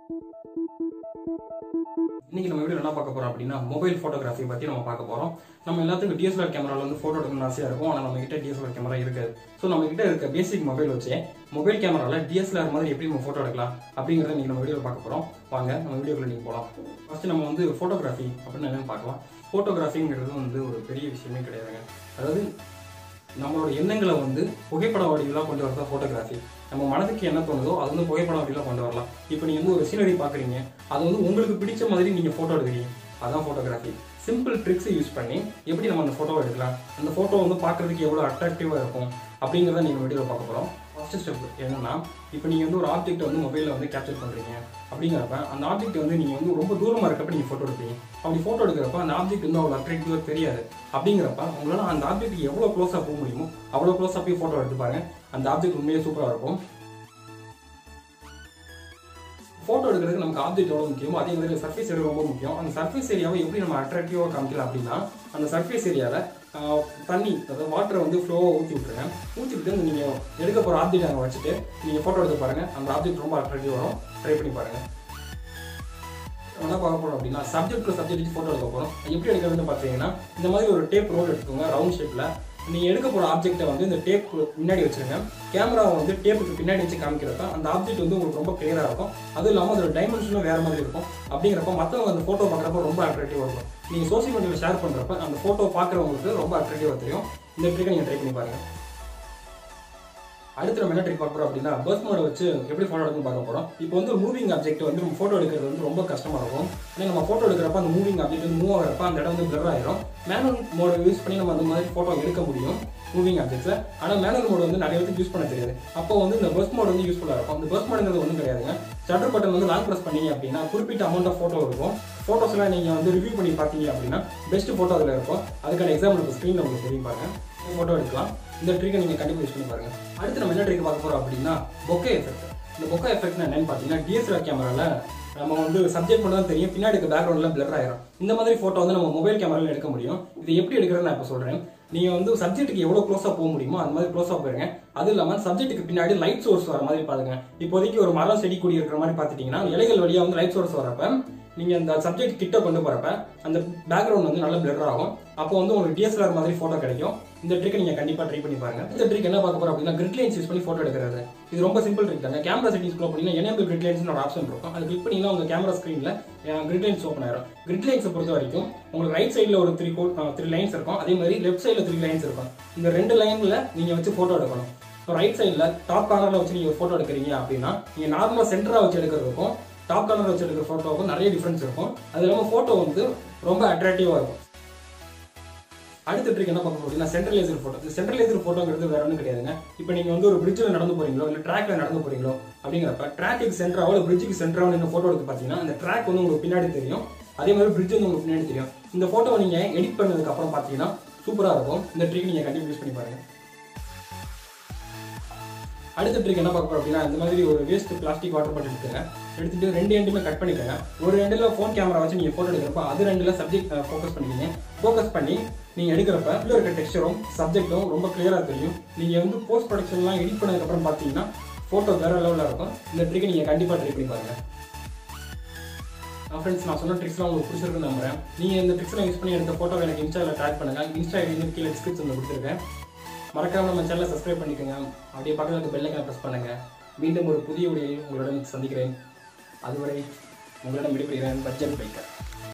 இன்னைக்கு நம்ம வீடியோ என்ன பார்க்க போறோம் அப்படின்னா மொபைல் ஃபோட்டோகிராஃபி பத்தி நம்ம பார்க்க போறோம் நம்ம எல்லாத்துக்கும் டிஎஸ்எல்ஆர் கேமரால வந்து போட்டோ எடுக்கணும்னு ஆசையா இருக்கும் ஆனா நம்ம கிட்ட டிஎஸ்எல்ஆர் கேமரா இருக்காது ஸோ நம்ம கிட்ட இருக்க பேசிக் மொபைல் வச்சு மொபைல் கேமரால டிஎஸ்எல்ஆர் மாதிரி எப்படி நம்ம போட்டோ எடுக்கலாம் அப்படிங்கறத இன்னைக்கு நம்ம வீடியோ பார்க்க போறோம் வாங்க நம்ம வீடியோக்குள்ள நீங்க போலாம் ஃபர்ஸ்ட் நம்ம வந்து ஃபோட்டோகிராஃபி அப்படின்னு என்னன்னு பார்க்கலாம் ஃபோட்டோகிராஃபிங்கிறது வந்து ஒரு பெரிய விஷயமே கிடையாதுங்க அதாவது நம்மளோட எண்ணங்களை வந்து புகைப்பட வடிவிலாம் கொண்டு வரதா ஃபோட்டோகிராஃபி நம்ம மனதுக்கு என்ன தோணுதோ அது வந்து புகைப்பட வடிவிலாம் கொண்டு வரலாம் இப்போ நீங்கள் வந்து ஒரு சீனரி பார்க்குறீங்க அது வந்து உங்களுக்கு பிடிச்ச மாதிரி நீங்கள் ஃபோட்டோ எடுக்கிறீங்க அதான் ஃபோட்டோகிராஃபி சிம்பிள் ட்ரிக்ஸை யூஸ் பண்ணி எப்படி நம்ம அந்த ஃபோட்டோவை எடுக்கலாம் அந்த ஃபோட்டோ வந்து பார்க்குறதுக்கு எவ்வளோ அட்ராக்டிவாக இருக்கும் அப்படிங்கிறத நீங்கள் வீடியோவில் பார்க்க போகிறோம் ஃபர்ஸ்ட் ஸ்டெப் என்னன்னா இப்போ நீங்கள் வந்து ஒரு ஆப்ஜெக்ட் வந்து மொபைலில் வந்து கேப்சர் பண்ணுறீங்க அப்படிங்கிறப்ப அந்த ஆப்ஜெக்ட் வந்து நீங்கள் வந்து ரொம்ப தூரமாக இருக்கப்ப நீங்கள் ஃபோட்டோ எடுப்பீங்க அப்படி ஃபோட்டோ எடுக்கிறப்ப அந்த ஆப்ஜெக்ட் வந்து அவ்வளோ அட்ராக்டிவாக தெரியாது அப்படிங்கிறப்ப உங்களால் அந்த ஆப்ஜெக்ட் எவ்வளோ க்ளோஸாக போக முடியுமோ அவ்வளோ க்ளோஸாக போய் ஃபோட்டோ எடுத்து பாருங்க அந்த ஆப்ஜெக்ட் உண்மையே சூப்பராக இருக்கும் ஃபோட்டோ எடுக்கிறதுக்கு நமக்கு ஆப்ஜெக்ட் எவ்வளோ முக்கியமோ அதே மாதிரி சர்ஃபேஸ் ஏரியா ரொம்ப முக்கியம் அந்த சர்ஃபேஸ் ஏரியாவை எப்படி நம்ம அட்ராக்டிவாக காமிக்கலாம் அப்படின்னா அந்த சர்ஃபேஸ் ஏரியாவில் தண்ணி அதாவது வாட்டரை வந்து ஃப்ளோவாக ஊற்றி விட்டுருங்க ஊற்றி விட்டு நீங்கள் எடுக்க போகிற ஆப்ஜெக்ட் அங்கே வச்சுட்டு நீங்கள் ஃபோட்டோ எடுத்து பாருங்கள் அந்த ஆப்ஜெக்ட் ரொம்ப அட்ராக்டிவ் வரும் ட்ரை பண்ணி பாருங்கள் என்ன பார்க்க போறோம் அப்படின்னா சப்ஜெக்ட் டு சப்ஜெக்ட் வச்சு ஃபோட்டோ எடுக்க போகிறோம் எப்படி எடுக்கிறதுன்னு பார்த்தீங்கன்னா இந்த மாதிரி ஒரு டேப் ரோல் எடுத்துக்கோங்க ரவுண்ட் ஷேப்பில் நீங்கள் எடுக்க போகிற ஆப்ஜெக்ட்டை வந்து இந்த டேப் முன்னாடி வச்சுருங்க கேமராவை வந்து டேப்புக்கு பின்னாடி வச்சு காமிக்கிறப்ப அந்த ஆப்ஜெக்ட் வந்து உங்களுக்கு ரொம்ப கிளியராக இருக்கும் அதுவும் இல்லாமல் அதோட டைமென்ஷனும் வேறு மாதிரி இருக்கும் அப்படிங்கிறப்ப மற்றவங்க அந்த ஃபோட்டோ பார்க்குறப்ப ரொம்ப அட்ராக்டிவாக இருக்கும் நீங்கள் சோசியல் மீடியாவில் ஷேர் பண்ணுறப்ப அந்த ஃபோட்டோ பார்க்குறவங்களுக்கு ரொம்ப அட்ராக்டிவாக தெரியும் இந்த ட்ரிக்கை நீங்கள் ட்ரை பண்ணி பாருங்கள் அடுத்து நம்ம என்ன ட்ரிக் பார்க்க போறோம் அப்படின்னா பர்த் மோட வச்சு எப்படி ஃபோட்டோ எடுக்கணும் பார்க்க போறோம் இப்போ வந்து ஒரு மூவிங் ஆப்ஜெக்ட் வந்து நம்ம ஃபோட்டோ எடுக்கிறது வந்து ரொம்ப கஷ்டமா இருக்கும் ஏன்னா நம்ம ஃபோட்டோ எடுக்கிறப்ப அந்த மூவிங் ஆப்ஜெக்ட் வந்து மூவ் ஆகிறப்ப அந்த இடம் வந்து பிளர் ஆயிரும் மேனுவல் மோட யூஸ் பண்ணி நம்ம அந்த மாதிரி ஃபோட்டோ எடுக்க முடியும் மூவிங் ஆப்ஜெக்ட்ஸை ஆனால் மேனுவல் மோட் வந்து நிறைய பேருக்கு யூஸ் பண்ண தெரியாது அப்போ வந்து இந்த பஸ் மோட் வந்து யூஸ்ஃபுல்லாக இருக்கும் இந்த பஸ் மோடுங்கிறது ஒன்றும் கிடையாதுங்க ஷட்டர் பட்டன் வந்து லாங் ப்ரெஸ் பண்ணீங்க அப்படின்னா குறிப்பிட்ட அமௌண்ட் ஆஃப் ஃபோட்டோ இருக்கும் ஃபோட்டோஸ்லாம் நீங்கள் வந்து ரிவ்யூ பண்ணி பார்த்தீங்க அப்படின்னா பெஸ்ட் ஃபோட்டோ அதில் இருக்கும் அதுக்கான எக்ஸாம்பிள் இப்போ ஸ்க்ரீனில் உங்களுக்கு தெரியும் பாருங்க ஃபோட்டோ எடுக்கலாம் இந்த ட்ரிக்கை நீங்கள் கண்டிப்பாக யூஸ் பண்ணி பாருங்க அடுத்து நம்ம என்ன ட்ரிக் பார்க்க போகிறோம் அப்படின்னா பொக்கே எஃபெக்ட் இந்த பொக்கே எஃபெக்ட்னா என்னன்னு பார்த்தீங்கன்னா டிஎஸ்எல்ஆர் கேமராவில் நம்ம வந்து சப்ஜெக்ட் மட்டும் தான் தெரியும் பின்னாடி இருக்க பேக்ரவுண்ட்ல பிளர் ஆயிரும் இந்த மாதிரி ஃபோட்டோ வந்து நம்ம மொபைல் கேமராவில் எடுக்க முடியும் இது எப்படி எடுக்கிறதுன்னு நான் இப்போ சொல்கிறேன் நீங்கள் வந்து சப்ஜெக்ட்டுக்கு எவ்வளோ க்ளோஸாக போக முடியுமோ அந்த மாதிரி க்ளோஸாக போயிருங்க அது இல்லாமல் சப்ஜெக்ட்டுக்கு பின்னாடி லைட் சோர்ஸ் வர மாதிரி பாருங்க இப்போதைக்கு ஒரு மரம் செடி கொடி இருக்கிற மாதிரி பார்த்துட்டீங்கன்னா இலைகள் வழியாக வந்து லைட் சோர்ஸ் வரப்ப நீங்க அந்த சப்ஜெக்ட் கிட்ட கொண்டு போறப்ப அந்த பேக்ரவுண்ட் வந்து நல்லா பிளர் ஆகும் அப்போ வந்து உங்களுக்கு டிஎஸ்எல்ஆர் மாதிரி போட்டோ கிடைக்கும் இந்த ட்ரிக்கை நீங்க கண்டிப்பா ட்ரை பண்ணி பாருங்க இந்த ட்ரிக் என்ன பார்க்க போறோம் அப்படின்னா கிரிட் லைன்ஸ் யூஸ் பண்ணி போட்டோ எடுக்கிறது இது ரொம்ப சிம்பிள் ட்ரிக் தாங்க கேமரா செட்டிங்ஸ் க்ளோ பண்ணீங்கன்னா எனேபிள் கிரிட் லைன்ஸ் ஒரு ஆப்ஷன் இருக்கும் அது கிளிக் பண்ணீங்கன்னா உங்க கேமரா ஸ்க்ரீன்ல கிரிட் லைன்ஸ் ஓப்பன் ஆயிரும் கிரிட் லைன்ஸை பொறுத்த வரைக்கும் உங்களுக்கு ரைட் சைடில் ஒரு த்ரீ கோட் த்ரீ லைன்ஸ் இருக்கும் அதே மாதிரி லெஃப்ட் சைடில் த்ரீ லைன்ஸ் இருக்கும் இந்த ரெண்டு லைன்ல நீங்க வச்சு போட்டோ எடுக்கணும் இப்போ ரைட் சைடில் டாப் கார்னரில் வச்சு நீங்கள் ஃபோட்டோ எடுக்கிறீங்க அப்படின்னா நீங்கள் நார்மலாக சென்டராக வச்சு எடுக்கிறதுக்கும் டாப் கார்னர் வச்சு எடுக்கிற ஃபோட்டோவுக்கும் நிறைய டிஃப்ரென்ஸ் இருக்கும் அது இல்லாமல் ஃபோட்டோ வந்து ரொம்ப அட்ராக்டிவாக இருக்கும் அடுத்த ட்ரிக் என்ன பார்க்க அப்படின்னா சென்ட்ரலைசர் ஃபோட்டோ இந்த சென்ட்ரலைசர் ஃபோட்டோங்கிறது வேற ஒன்றும் கிடையாதுங்க இப்போ நீங்கள் வந்து ஒரு பிரிட்ஜில் நடந்து போறீங்களோ இல்லை ட்ராக்ல நடந்து போறீங்களோ அப்படிங்கிறப்ப ட்ராக்குக்கு சென்டராவோ இல்லை பிரிட்ஜுக்கு சென்டராவோ நீங்கள் ஃபோட்டோ எடுத்து பார்த்தீங்கன்னா அந்த ட்ராக் வந்து உங்களுக்கு பின்னாடி தெரியும் அதே மாதிரி பிரிட்ஜ் வந்து உங்களுக்கு பின்னாடி தெரியும் இந்த ஃபோட்டோவை நீங்கள் எடிட் பண்ணதுக்கு அப்புறம் பார்த்தீங்கன்னா சூப்பராக இருக்கும் இந்த ட்ரிக் நீங்கள் கண்டிப்பாக யூஸ் பண்ணி பாருங்க அடுத்த ட்ரிக் என்ன பார்க்க போறோம் அப்படின்னா இந்த மாதிரி ஒரு வேஸ்ட் பிளாஸ்டிக் வாட்டர் பாட்டில் எடுத்துங்க எடுத்துட்டு ரெண்டு எண்டுமே கட் பண்ணிக்கோங்க ஒரு ரெண்டுல ஃபோன் கேமரா வச்சு நீங்க போட்டோ எடுக்கிறப்ப அது ரெண்டுல சப்ஜெக்ட் ஃபோக்கஸ் பண்ணிக்கிங்க ஃபோக்கஸ் பண்ணி நீங்க எடுக்கிறப்ப உள்ள இருக்க டெக்ஸ்டரும் சப்ஜெக்டும் ரொம்ப கிளியரா தெரியும் நீங்க வந்து போஸ்ட் ப்ரொடக்ஷன்லாம் எடிட் பண்ணதுக்கு அப்புறம் பார்த்தீங்கன்னா போட்டோ வேற லெவலில் இருக்கும் இந்த ட்ரிக்கை நீங்க கண்டிப்பா ட்ரை பண்ணி பாருங்க ஃப்ரெண்ட்ஸ் நான் சொன்ன ட்ரிக்ஸ்லாம் உங்களுக்கு பிடிச்சிருக்குன்னு நம்புறேன் நீங்க இந்த ட்ரிக்ஸ்லாம் யூஸ் பண்ணி எடுத்த போட்டோ எனக்கு இன்ஸ்டாவில் ட்ராக் பண்ணுங்க இன்ஸ்டா ஐடி கீழே டிஸ்கிரிப்ஷனில் கொடுத்துருக்கேன் மறக்காம நம்ம சேனலை சப்ஸ்கிரைப் பண்ணிக்கோங்க அப்படியே பக்கத்தில் இருக்க பெல்லைக்கனை ப்ரெஸ் பண்ணுங்க மீண்டும் ஒரு புதிய உடையை உங்களுடன் சந்திக்கிறேன் அதுவரை உங்களிடம் விடைபெறுகிறேன் பட்ஜெட் பைக்கர்